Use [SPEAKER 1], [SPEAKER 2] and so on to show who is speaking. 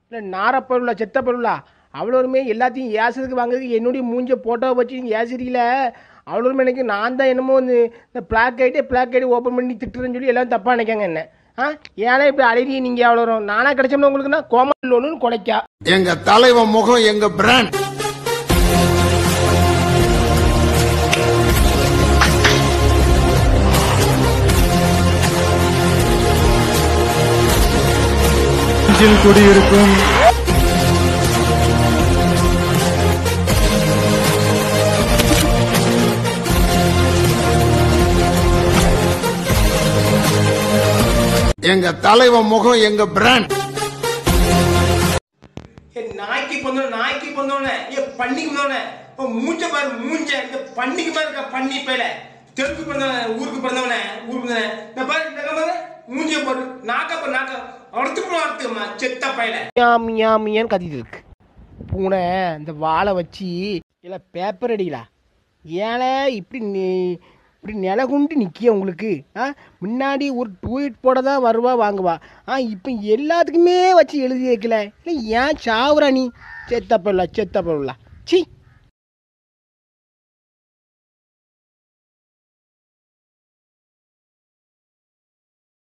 [SPEAKER 1] இல்லை நாரப்பொருளா செத்த பொருளா அவ்வளோருமே எல்லாத்தையும் ஏசுறதுக்கு வாங்குறதுக்கு என்னுடைய மூஞ்ச போட்டோ வச்சு நீங்கள் ஏசுறீங்கள அவ்வளோருமே எனக்கு நான் தான் என்னமோ இந்த இந்த பிளாக் ஐட்டே பிளாக் ஐடி ஓப்பன் பண்ணி திட்டுறேன்னு சொல்லி எல்லாம் தப்பாக நினைக்காங்க என்ன ஆ ஏன்னா இப்படி அழகிய நீங்கள் அவ்வளோ நானாக கிடைச்சோம்னா உங்களுக்குன்னா கோமல் லோனுன்னு குலைக்கா
[SPEAKER 2] எங்க தலைவன் முகம் எங்க பிராண்ட்
[SPEAKER 3] நெஞ்சில் குடியிருக்கும்
[SPEAKER 2] எங்க தலைவன் முகம் எங்க பிராண்ட்
[SPEAKER 1] ஏ நாய்க்கு பொந்தோம் நாய்க்கு பொந்தோனே ஏ பண்ணிக்கு பொந்தோனே இப்போ மூஞ்ச பாரு மூஞ்ச இந்த பண்ணிக்கு பாரு இருக்க பண்ணி பையில தெருக்கு பிறந்தவனே ஊருக்கு பிறந்தவனே ஊருக்கு பிறந்தவனே இந்த பாரு இந்த பாரு மூஞ்சிய பாரு நாக்க பாரு நாக்க அறுத்துக்கணும் அறுத்துக்கமா செத்த பையில மியா மியா மியான்னு கத்திட்டு இருக்கு பூனை இந்த வாழை வச்சு இல்லை பேப்பர் அடிக்கலா ஏழை இப்படி நீ இப்படி நிலகுண்டு நிற்கிய உங்களுக்கு ஆ முன்னாடி ஒரு ட்வீட் போட தான் வருவா வாங்குவா ஆ இப்போ எல்லாத்துக்குமே வச்சு எழுதி வைக்கல இல்லை ஏன் சாவுறா நீ செத்த பொருளா செத்த பொருளா சி